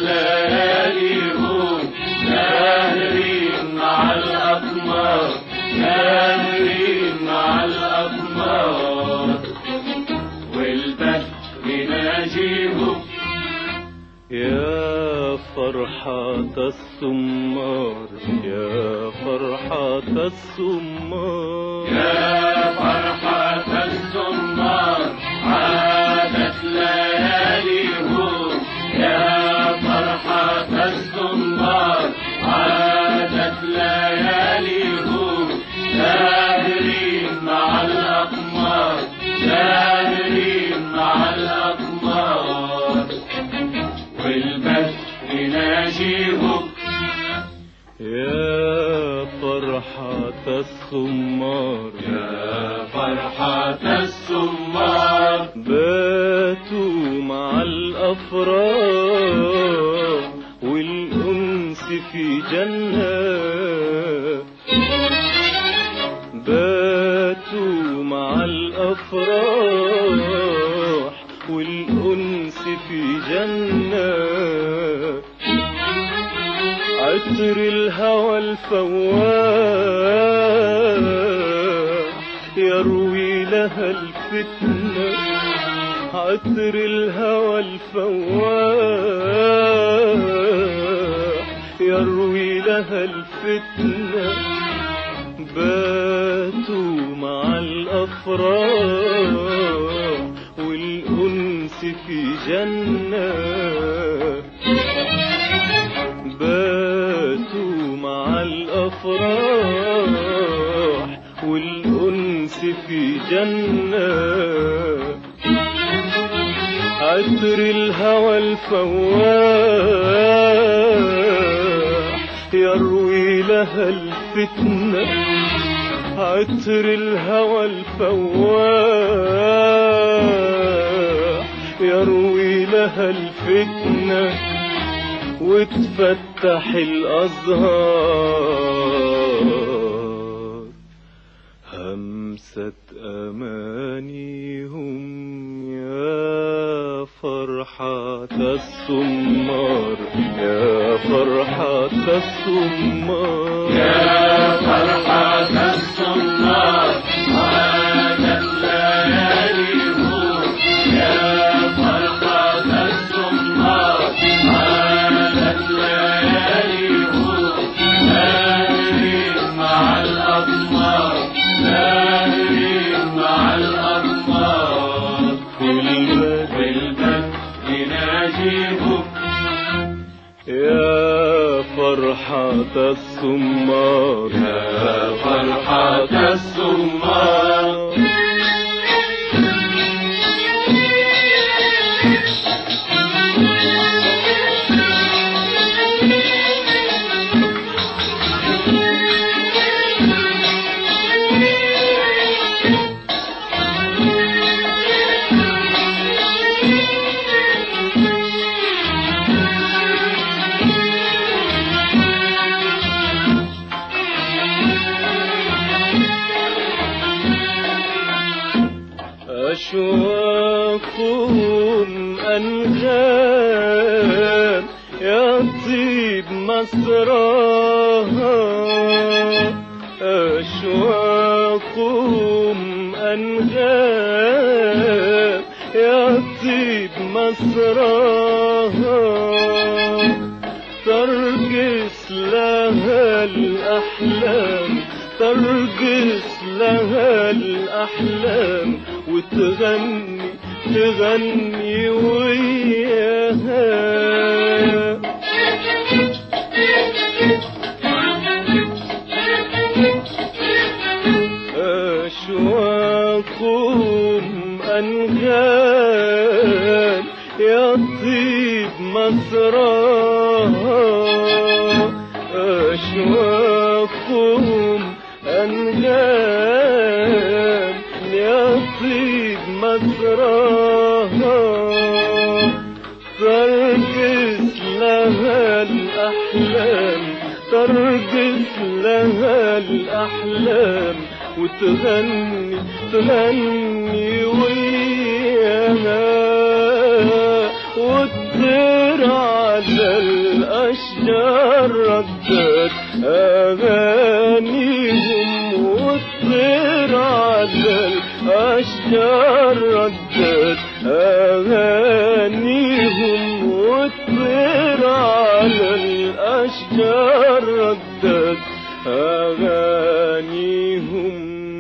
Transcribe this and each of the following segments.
لياليهم ساهرين مع الأقمار ساهرين مع الأقمار والبدر ناجيهم يا فرحة السمار يا فرحة السمار يا فرحة الزمار عادت لياليهم يا فرحة الزمار عادت لياليهم ساهرين مع الأقمار ساهرين مع الأقمار والبدر ناجيهم يا فرحة السمار يا فرحة السمار باتوا مع الأفراح والأنس في جنة باتوا مع الأفراح والأنس في جنة عطر الهوى الفواح يروي لها الفتنة عطر الهوى الفواح يروي لها الفتنة باتوا مع الأفراح والأنس في جنة باتوا مع الأفراح والأنس في جنة عطر الهوى الفواح يروي لها الفتنة عطر الهوى الفواح يروي لها الفتنه وتفتح الأزهار همسة أمانيهم يا فرحة السمار يا فرحة السمار يا فرحة السمار عادت لياليهم يا فرحة السمار عادت لياليهم ساهرين مع الأقمار ساهرين مع الأقمار والبدر يناجيهم يا فرحة السمار يا فرحة السمار أشواقهم أنغام يا طيب مسراها أشواقهم أنغام يا طيب مسراها ترقص لها الأحلام ترقص لها الأحلام وتغني تغني وياها أشواقهم أنغام يا طيب مسراها أشواقهم أنغام يا طيب مسراها ترقص لها الأحلام ترقص لها الأحلام وتغني تغني وياها والطير على الأشجار ردت أغانيهم والطير على الأشجار ردت أغانيهم والطير على الأشجار ردت أغانيهم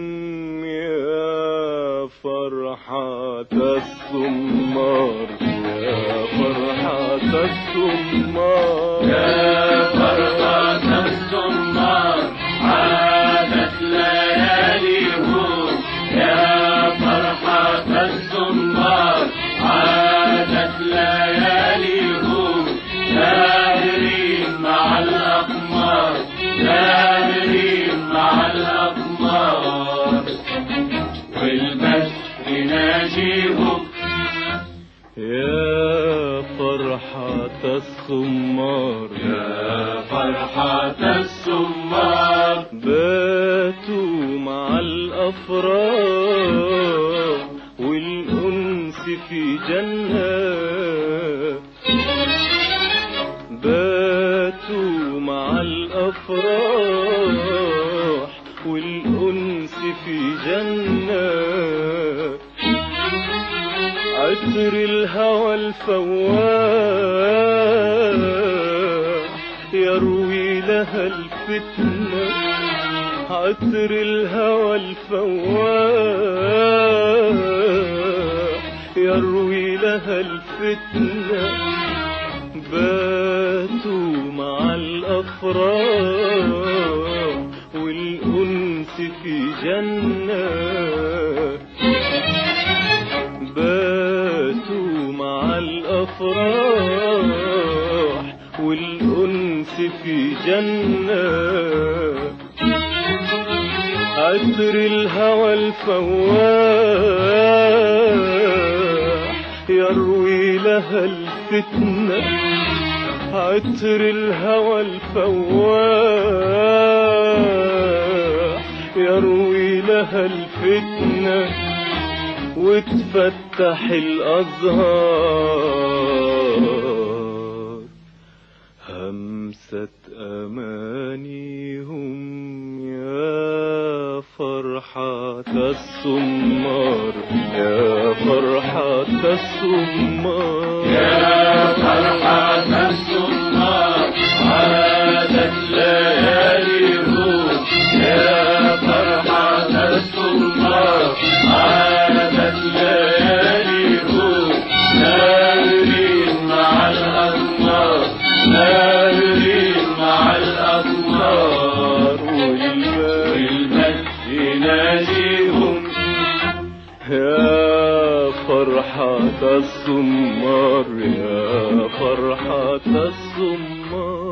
يا فرحة السمار يا فرحة السمار يا فرحة السمار عادت لياليهم يا فرحة السمار عادت لياليهم ساهرين مع الأقمار ساهرين مع الأقمار والبدر ناجيهم يا فرحة السمار يا فرحة السمار باتوا مع الأفراح والأنس في جنة باتوا مع الأفراح والأنس في جنة عطر الهوى الفواح يروي لها الفتنة عطر الهوى الفواح يروي لها الفتنة باتوا مع الأفراح والأنس في جنة باتوا مع الأفراح والأنس في جنة عطر الهوى الفواح يروي لها الفتنة عطر الهوى الفواح يروي لها الفتنة وتفتح الأزهار همسة أمانيهم يا فرحة السمار يا فرحة السمار يا فرحة السمار عادت لياليهم يا فرحة السمار عادت لياليهم ساهرين مع الأقمار ساهرين مع الأقمار والمجد يناديهم يا فرحة السمار يا فرحة السمار